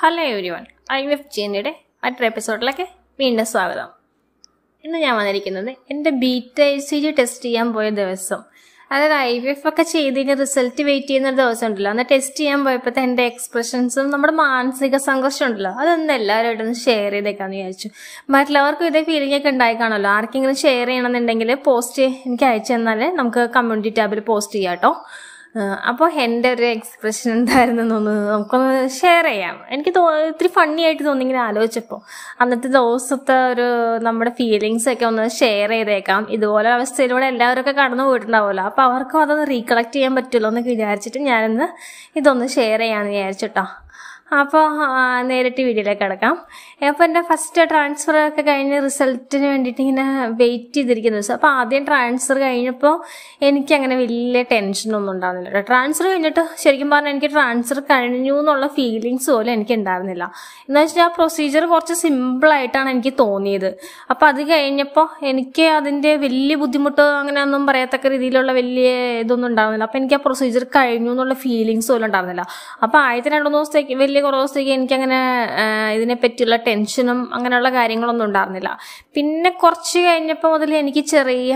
Hello everyone I F ജിയുടെ മറ്റൊരു എപ്പിസോഡിലേക്ക് വീണ്ടും സ്വാഗതം ഇന്ന് ഞാൻ വന്നിരിക്കുന്നത് എൻ്റെ beta I C G test ചെയ്യാൻ പോയ ദിവസം അതായത് ഐ വി എഫ് ഒക്കെ ചെയ്തതിന് റിസൾട്ട് വെയിറ്റ് ചെയ്യുന്ന ഒരു ദിവസം ഉണ്ടല്ലോ അന്ന് ടെസ്റ്റ് ചെയ്യാൻ പോയപ്പോഴത്തെ എൻ്റെ എക്സ്പ്രഷൻസും നമ്മുടെ മാനസിക സംഘർഷം ഉണ്ടല്ലോ അതൊന്ന് എല്ലാവരുമായിട്ടൊന്ന് ഷെയർ ചെയ്തേക്കാന്ന് വിചാരിച്ചു മറ്റുള്ളവർക്കും ഇതേ ഫീലിംഗ് ഒക്കെ ഉണ്ടായി കാണുമല്ലോ ആർക്കെങ്കിലും ഷെയർ ചെയ്യണമെന്നുണ്ടെങ്കിൽ പോസ്റ്റ് എനിക്ക് അയച്ചു തന്നാൽ നമുക്ക് കമ്മ്യൂണിറ്റി ടാബിൽ പോസ്റ്റ് ചെയ്യാം കേട്ടോ അപ്പോൾ എൻ്റെ ഒരു എക്സ്പ്രഷൻ എന്തായിരുന്നു എന്നൊന്ന് നമുക്കൊന്ന് ഷെയർ ചെയ്യാം എനിക്ക് തോ ഇത്തിരി ഫണ്ണി ആയിട്ട് തോന്നി ഇങ്ങനെ ആലോചിച്ചപ്പോൾ അന്നത്തെ ദിവസത്തെ ഒരു നമ്മുടെ ഫീലിങ്സ് ഒക്കെ ഒന്ന് ഷെയർ ചെയ്തേക്കാം ഇതുപോലെ അവസ്ഥയിലൂടെ എല്ലാവരൊക്കെ കടന്നു പോയിട്ടുണ്ടാവുമല്ലോ അപ്പോൾ അവർക്കും അതൊന്ന് റീകളക്ട് ചെയ്യാൻ പറ്റുമല്ലോ എന്നൊക്കെ വിചാരിച്ചിട്ട് ഞാനിന്ന് ഇതൊന്ന് ഷെയർ ചെയ്യാമെന്ന് വിചാരിച്ചിട്ടോ അപ്പോൾ നേരിട്ട് വീഡിയോയിലേക്ക് കിടക്കാം അപ്പോൾ എൻ്റെ ഫസ്റ്റ് ട്രാൻസ്ഫർ ഒക്കെ കഴിഞ്ഞ് റിസൾട്ടിന് വേണ്ടിയിട്ട് ഇങ്ങനെ വെയിറ്റ് ചെയ്തിരിക്കുന്ന ദിവസം അപ്പോൾ ആദ്യം ട്രാൻസ്ഫർ കഴിഞ്ഞപ്പോൾ എനിക്കങ്ങനെ വലിയ ടെൻഷനൊന്നും ഉണ്ടായിരുന്നില്ല ട്രാൻസ്ഫർ കഴിഞ്ഞിട്ട് ശരിക്കും പറഞ്ഞാൽ എനിക്ക് ട്രാൻസ്ഫർ കഴിഞ്ഞു എന്നുള്ള ഫീലിങ്സ് പോലും എനിക്ക് ഉണ്ടായിരുന്നില്ല എന്ന് വെച്ചാൽ ആ പ്രൊസീജിയർ കുറച്ച് സിമ്പിളായിട്ടാണ് എനിക്ക് തോന്നിയത് അപ്പോൾ അത് കഴിഞ്ഞപ്പോൾ എനിക്ക് അതിൻ്റെ വലിയ ബുദ്ധിമുട്ട് അങ്ങനെ ഒന്നും പറയത്തക്ക രീതിയിലുള്ള വലിയ ഇതൊന്നും ഉണ്ടായിരുന്നില്ല അപ്പോൾ എനിക്ക് ആ പ്രൊസീജിയർ കഴിഞ്ഞു എന്നുള്ള ഫീലിങ്സ് പോലും ഉണ്ടായിരുന്നില്ല അപ്പോൾ ആദ്യത്തെ രണ്ട് മൂന്ന് ദിവസത്തേക്ക് വലിയ കുറേ ദിവസത്തേക്ക് എനിക്കങ്ങനെ ഇതിനെ പറ്റിയുള്ള ടെൻഷനും അങ്ങനെയുള്ള കാര്യങ്ങളൊന്നും ഉണ്ടായിരുന്നില്ല പിന്നെ കുറച്ച് കഴിഞ്ഞപ്പോൾ മുതൽ എനിക്ക് ചെറിയ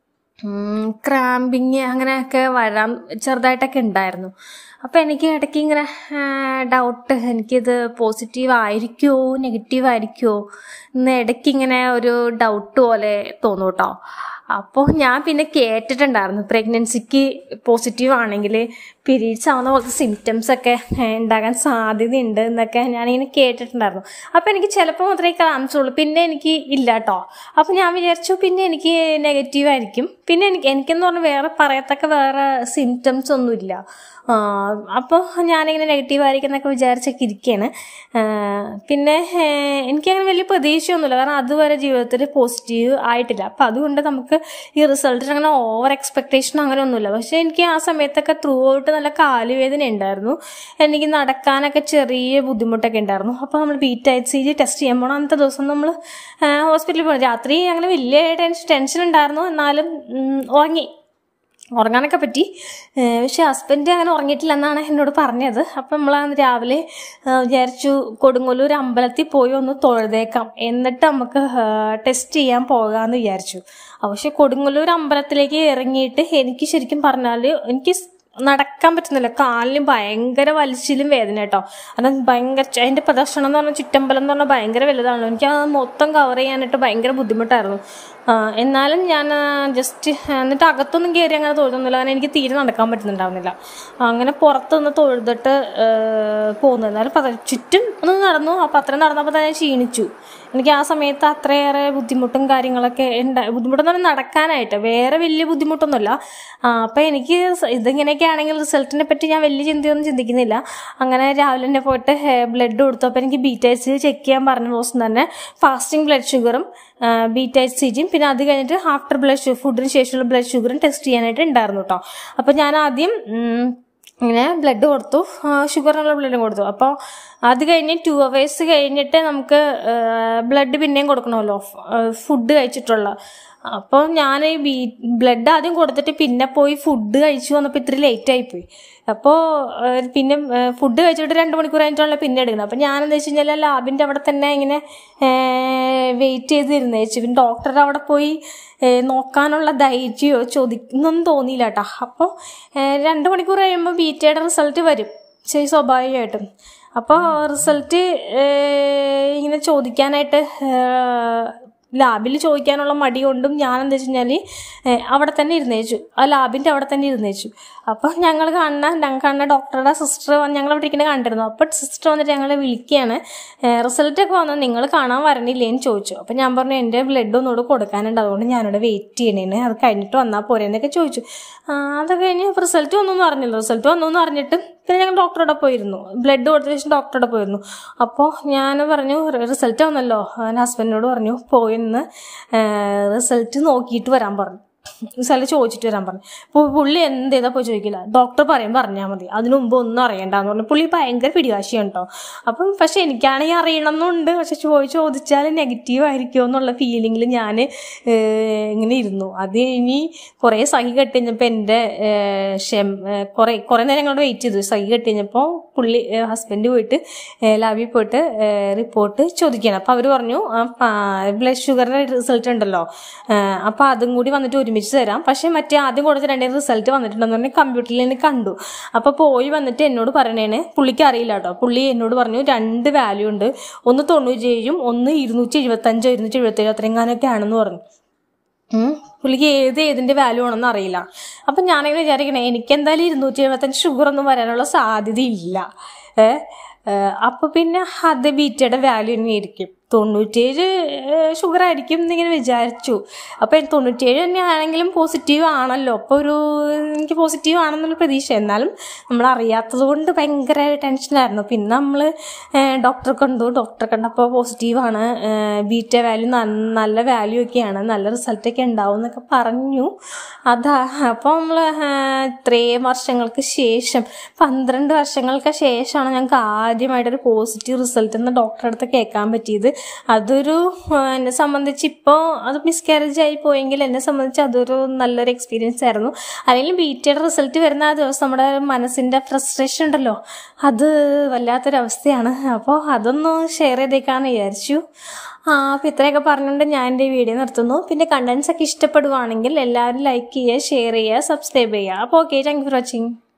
ക്രാമ്പിങ് അങ്ങനെയൊക്കെ വരാൻ ചെറുതായിട്ടൊക്കെ ഉണ്ടായിരുന്നു അപ്പോൾ എനിക്ക് ഇടയ്ക്ക് ഇങ്ങനെ ഡൗട്ട് എനിക്കിത് പോസിറ്റീവ് ആയിരിക്കുമോ നെഗറ്റീവ് ആയിരിക്കുമോ എന്ന് ഇടയ്ക്ക് ഇങ്ങനെ ഒരു ഡൗട്ട് പോലെ തോന്നും കേട്ടോ അപ്പോൾ ഞാൻ പിന്നെ കേട്ടിട്ടുണ്ടായിരുന്നു പ്രഗ്നൻസിക്ക് പോസിറ്റീവ് ആണെങ്കിൽ പീരീഡ്സ് ആവുന്ന പോലത്തെ സിംറ്റംസ് ഒക്കെ ഉണ്ടാകാൻ സാധ്യതയുണ്ട് എന്നൊക്കെ ഞാനിങ്ങനെ കേട്ടിട്ടുണ്ടായിരുന്നു അപ്പോൾ എനിക്ക് ചിലപ്പോൾ മാത്രമേ ക്രാംസ് ഉള്ളൂ പിന്നെ എനിക്ക് ഇല്ല കേട്ടോ അപ്പോൾ ഞാൻ വിചാരിച്ചു പിന്നെ എനിക്ക് നെഗറ്റീവ് ആയിരിക്കും പിന്നെ എനിക്ക് എനിക്കെന്ന് പറഞ്ഞാൽ വേറെ പറയത്തക്ക വേറെ സിംറ്റംസ് ഒന്നുമില്ല അപ്പോൾ ഞാനിങ്ങനെ നെഗറ്റീവ് ആയിരിക്കും എന്നൊക്കെ വിചാരിച്ചൊക്കെ ഇരിക്കുകയാണ് പിന്നെ എനിക്കങ്ങനെ വലിയ പ്രതീക്ഷയൊന്നുമില്ല കാരണം അതുവരെ ജീവിതത്തിൽ പോസിറ്റീവ് ആയിട്ടില്ല അപ്പം അതുകൊണ്ട് നമുക്ക് ഈ റിസൾട്ടിന് അങ്ങനെ ഓവർ എക്സ്പെക്ടേഷൻ അങ്ങനെ ഒന്നുമില്ല പക്ഷെ എനിക്ക് ആ സമയത്തൊക്കെ ത്രൂ ഔട്ട് നല്ല കാലുവേദന ഉണ്ടായിരുന്നു എനിക്ക് നടക്കാനൊക്കെ ചെറിയ ബുദ്ധിമുട്ടൊക്കെ ഉണ്ടായിരുന്നു അപ്പോൾ നമ്മൾ beta I C G test ചെയ്യാൻ പോകണം അന്നത്തെ ദിവസം നമ്മൾ ഹോസ്പിറ്റലിൽ പോകണം രാത്രി അങ്ങനെ വലിയ ടെൻഷൻ ടെൻഷൻ ഉണ്ടായിരുന്നു എന്നാലും ഉറങ്ങി ഉറങ്ങാനൊക്കെ പറ്റി പക്ഷെ ഹസ്ബൻഡ് അങ്ങനെ ഉറങ്ങിയിട്ടില്ല എന്നാണ് എന്നോട് പറഞ്ഞത് അപ്പം നമ്മൾ രാവിലെ വിചാരിച്ചു കൊടുങ്ങല്ലൂർ അമ്പലത്തിൽ പോയി ഒന്ന് തൊഴുതേക്കാം എന്നിട്ട് നമുക്ക് ടെസ്റ്റ് ചെയ്യാൻ പോകാമെന്ന് വിചാരിച്ചു പക്ഷെ കൊടുങ്ങല്ലൂർ അമ്പലത്തിലേക്ക് ഇറങ്ങിയിട്ട് എനിക്ക് ശരിക്കും പറഞ്ഞാൽ എനിക്ക് നടക്കാൻ പറ്റുന്നില്ല കാലിന് ഭയങ്കര വലിച്ചിലും വേദന കേട്ടോ അത് ഭയങ്കര അതിൻ്റെ പ്രദർശനം എന്ന് പറഞ്ഞാൽ ചുറ്റമ്പലം എന്ന് പറഞ്ഞാൽ ഭയങ്കര വലുതാണ് എനിക്ക് അത് മൊത്തം കവർ ചെയ്യാനായിട്ട് ഭയങ്കര ബുദ്ധിമുട്ടായിരുന്നു എന്നാലും ഞാൻ ജസ്റ്റ് എന്നിട്ട് അകത്തൊന്നും കയറി അങ്ങനെ തൊഴുതൊന്നുമില്ല കാരണം എനിക്ക് തീരെ നടക്കാൻ പറ്റുന്നുണ്ടാവുന്നില്ല അങ്ങനെ പുറത്തുനിന്ന് തൊഴുതിട്ട് പോകുന്നു എന്നാലും ചുറ്റും ഒന്ന് നടന്നു അപ്പം അത്രയും നടന്നപ്പോൾ തന്നെ ക്ഷീണിച്ചു എനിക്ക് ആ സമയത്ത് അത്രയേറെ ബുദ്ധിമുട്ടും കാര്യങ്ങളൊക്കെ ഉണ്ടായി ബുദ്ധിമുട്ടെന്ന് പറഞ്ഞാൽ നടക്കാനായിട്ട് വേറെ വലിയ ബുദ്ധിമുട്ടൊന്നുമില്ല അപ്പം എനിക്ക് ഇതിങ്ങനെയൊക്കെ ആണെങ്കിൽ റിസൾട്ടിനെ പറ്റി ഞാൻ വലിയ ചിന്തയൊന്നും ചിന്തിക്കുന്നില്ല അങ്ങനെ രാവിലെ തന്നെ പോയിട്ട് ബ്ലഡ് കൊടുത്തു അപ്പോൾ എനിക്ക് ബീറ്റൈസ് ചെക്ക് ചെയ്യാൻ പറഞ്ഞ ദിവസം തന്നെ ഫാസ്റ്റിംഗ് ബ്ലഡ് ഷുഗറും ബീറ്റൈസ് സി ജിയും പിന്നെ അത് കഴിഞ്ഞിട്ട് ആഫ്റ്റർ ബ്ലഡ് ഷുഗർ ഫുഡിന് ശേഷമുള്ള ബ്ലഡ് ഷുഗറും ടെസ്റ്റ് ചെയ്യാനായിട്ട് ഉണ്ടായിരുന്നു കേട്ടോ അപ്പോൾ ഞാൻ ആദ്യം ഇങ്ങനെ ബ്ലഡ് കൊടുത്തു ഷുഗറിനുള്ള ബ്ലഡും കൊടുത്തു അപ്പോൾ അത് കഴിഞ്ഞ് ടു അവേഴ്സ് കഴിഞ്ഞിട്ട് നമുക്ക് ബ്ലഡ് പിന്നെയും കൊടുക്കണമല്ലോ ഫുഡ് കഴിച്ചിട്ടുള്ള അപ്പോൾ ഞാൻ ഈ ബീ ബ്ലഡ് ആദ്യം കൊടുത്തിട്ട് പിന്നെ പോയി ഫുഡ് കഴിച്ചു വന്നപ്പോൾ ഇത്തിരി ലേറ്റ് ആയിപ്പോയി അപ്പോൾ പിന്നെ ഫുഡ് കഴിച്ചിട്ട് രണ്ട് മണിക്കൂർ കഴിഞ്ഞിട്ടുള്ള പിന്നെ എടുക്കുന്നത് അപ്പോൾ ഞാൻ എന്താ വെച്ച് കഴിഞ്ഞാൽ ലാബിൻ്റെ അവിടെ തന്നെ ഇങ്ങനെ വെയിറ്റ് ചെയ്തിരുന്നേ പിന്നെ ഡോക്ടറുടെ അവിടെ പോയി നോക്കാനുള്ള ധൈര്യമോ ചോദിക്കുന്നൊന്നും തോന്നിയില്ല കേട്ടോ അപ്പോൾ രണ്ട് മണിക്കൂർ കഴിയുമ്പോൾ ബീറ്റയുടെ റിസൾട്ട് വരും ശരി സ്വാഭാവികമായിട്ടും അപ്പോൾ റിസൾട്ട് ഇങ്ങനെ ചോദിക്കാനായിട്ട് ലാബിൽ ചോദിക്കാനുള്ള മടി കൊണ്ടും ഞാൻ എന്താ വെച്ച് കഴിഞ്ഞാൽ അവിടെ തന്നെ ഇരുന്നേച്ചു ആ ലാബിൻ്റെ അവിടെ തന്നെ ഇരുന്നേച്ചു അപ്പോൾ ഞങ്ങൾ കാണുന്ന ഞങ്ങൾ കാണുന്ന ഡോക്ടറുടെ സിസ്റ്റർ ഞങ്ങൾ അവിടെ ഇരിക്കുന്നത് കണ്ടിരുന്നു അപ്പോൾ സിസ്റ്റർ വന്നിട്ട് ഞങ്ങളെ വിളിക്കുകയാണ് റിസൾട്ടൊക്കെ വന്നു നിങ്ങൾ കാണാൻ വരണില്ലേ എന്ന് ചോദിച്ചു അപ്പോൾ ഞാൻ പറഞ്ഞു എൻ്റെ ബ്ലഡ് ഒന്നുകൂടെ കൊടുക്കാനുണ്ട് അതുകൊണ്ട് ഞാനിവിടെ വെയിറ്റ് ചെയ്യണേന് അത് കഴിഞ്ഞിട്ട് വന്നാൽ പോരെ എന്നൊക്കെ ചോദിച്ചു അതൊക്കെ കഴിഞ്ഞ് റിസൾട്ട് വന്നു എന്ന് പറഞ്ഞില്ല റിസൾട്ട് വന്നു എന്ന് പറഞ്ഞിട്ട് പിന്നെ ഞങ്ങൾ ഡോക്ടറുടെ പോയിരുന്നു ബ്ലഡ് കൊടുത്ത ശേഷം ഡോക്ടറുടെ പോയിരുന്നു അപ്പോൾ ഞാൻ പറഞ്ഞു റിസൾട്ട് വന്നല്ലോ ഞാൻ ഹസ്ബൻഡിനോട് പറഞ്ഞു പോയിന്ന് റിസൾട്ട് നോക്കിയിട്ട് വരാൻ പറഞ്ഞു സ്ഥലം ചോദിച്ചിട്ട് വരാൻ പറഞ്ഞു അപ്പോൾ പുള്ളി എന്ത് ചെയ്താൽ പോയി ചോദിക്കില്ല ഡോക്ടർ പറയും പറഞ്ഞാൽ മതി അതിനു മുമ്പ് ഒന്നും അറിയണ്ടെന്ന് പറഞ്ഞു പുള്ളി ഭയങ്കര പിടിവാശിയാണ് കേട്ടോ അപ്പം പക്ഷെ എനിക്കാണെങ്കിൽ അറിയണമെന്നുണ്ട് പക്ഷെ ചോദിച്ച് ചോദിച്ചാൽ നെഗറ്റീവ് ആയിരിക്കുമോ എന്നുള്ള ഫീലിങ്ങിൽ ഞാൻ ഇങ്ങനെ ഇരുന്നു അത് ഇനി കുറേ സഹി കെട്ടി കഴിഞ്ഞപ്പോൾ എൻ്റെ ക്ഷമ കുറേ കുറേ നേരം കൊണ്ട് വെയിറ്റ് ചെയ്തു സഹി കെട്ടി കഴിഞ്ഞപ്പോൾ പുള്ളി ഹസ്ബൻഡ് പോയിട്ട് ലാബിൽ പോയിട്ട് റിപ്പോർട്ട് ചോദിക്കണം അപ്പോൾ അവർ പറഞ്ഞു ബ്ലഡ് ഷുഗറിൻ്റെ റിസൾട്ട് ഉണ്ടല്ലോ അപ്പോൾ അതും കൂടി വന്നിട്ട് ഒരുമിച്ച് തരാം പക്ഷേ മറ്റേ ആദ്യം കൊടുത്ത രണ്ടേ റിസൾട്ട് വന്നിട്ടുണ്ടെന്ന് പറഞ്ഞാൽ കമ്പ്യൂട്ടറിൽ എനിക്ക് കണ്ടു അപ്പോൾ പോയി വന്നിട്ട് എന്നോട് പറയണേന് പുള്ളിക്ക് അറിയില്ല കേട്ടോ പുള്ളി എന്നോട് പറഞ്ഞു രണ്ട് വാല്യൂ ഉണ്ട് ഒന്ന് തൊണ്ണൂറ്റേഴും ഒന്ന് ഇരുന്നൂറ്റി എഴുപത്തഞ്ചോ ഇരുന്നൂറ്റി എഴുപത്തേഴോ അത്രയെങ്ങാനൊക്കെ ആണെന്ന് പറഞ്ഞു ഉം. പുള്ളിക്ക് ഏത് ഏതിന്റെ വാല്യൂ ആണെന്ന് അറിയില്ല അപ്പം ഞാനിങ്ങനെ വിചാരിക്കണേ എനിക്ക് എന്തായാലും ഇരുന്നൂറ്റി എഴുപത്തഞ്ച് ഷുഗർ ഒന്നും വരാനുള്ള സാധ്യതയില്ല ഏ അപ്പൊ പിന്നെ അത് ബീറ്റയുടെ വാല്യൂ തന്നെ ആയിരിക്കും തൊണ്ണൂറ്റേഴ് ഷുഗർ ആയിരിക്കും എന്നിങ്ങനെ വിചാരിച്ചു അപ്പം തൊണ്ണൂറ്റേഴ് തന്നെ ആണെങ്കിലും പോസിറ്റീവ് ആണല്ലോ അപ്പോൾ ഒരു എനിക്ക് പോസിറ്റീവ് ആണെന്നുള്ള പ്രതീക്ഷ എന്നാലും നമ്മൾ അറിയാത്തത് കൊണ്ട് ഭയങ്കര ടെൻഷനായിരുന്നു പിന്നെ നമ്മൾ ഡോക്ടറെ കണ്ടു ഡോക്ടറെ കണ്ടപ്പോൾ പോസിറ്റീവാണ് ബീറ്റ വാല്യൂ നല്ല വാല്യൂ ഒക്കെയാണ് നല്ല റിസൾട്ടൊക്കെ ഉണ്ടാവും എന്നൊക്കെ പറഞ്ഞു അതാ അപ്പോൾ നമ്മൾ ഇത്രയും വർഷങ്ങൾക്ക് ശേഷം പന്ത്രണ്ട് വർഷങ്ങൾക്ക് ശേഷമാണ് ഞങ്ങൾക്ക് ആദ്യമായിട്ടൊരു പോസിറ്റീവ് റിസൾട്ട് എന്ന് ഡോക്ടറെ അടുത്ത് കേൾക്കാൻ പറ്റിയത് അതൊരു ആ, എന്നെ സംബന്ധിച്ച് ഇപ്പോൾ അത് മിസ്കാരേജ് ആയി പോയെങ്കിൽ എന്നെ സംബന്ധിച്ച് അതൊരു നല്ലൊരു എക്സ്പീരിയൻസ് ആയിരുന്നു അല്ലെങ്കിൽ ബീറ്റയുടെ റിസൾട്ട് വരുന്ന ആ ദിവസം നമ്മുടെ മനസ്സിൻ്റെ ഫ്രസ്ട്രേഷൻ ഉണ്ടല്ലോ അത് വല്ലാത്തൊരവസ്ഥയാണ് അപ്പോൾ അതൊന്ന് ഷെയർ ചെയ്തേക്കാന്ന് വിചാരിച്ചു ആ അപ്പോൾ ഇത്രയൊക്കെ പറഞ്ഞുകൊണ്ട് ഞാൻ എൻ്റെ വീഡിയോ നിർത്തുന്നു പിന്നെ കണ്ടൻസ് ഒക്കെ ഇഷ്ടപ്പെടുവാണെങ്കിൽ എല്ലാവരും ലൈക്ക് ചെയ്യുക ഷെയർ ചെയ്യുക സബ്സ്ക്രൈബ് ചെയ്യുക അപ്പോൾ okay thank you for watching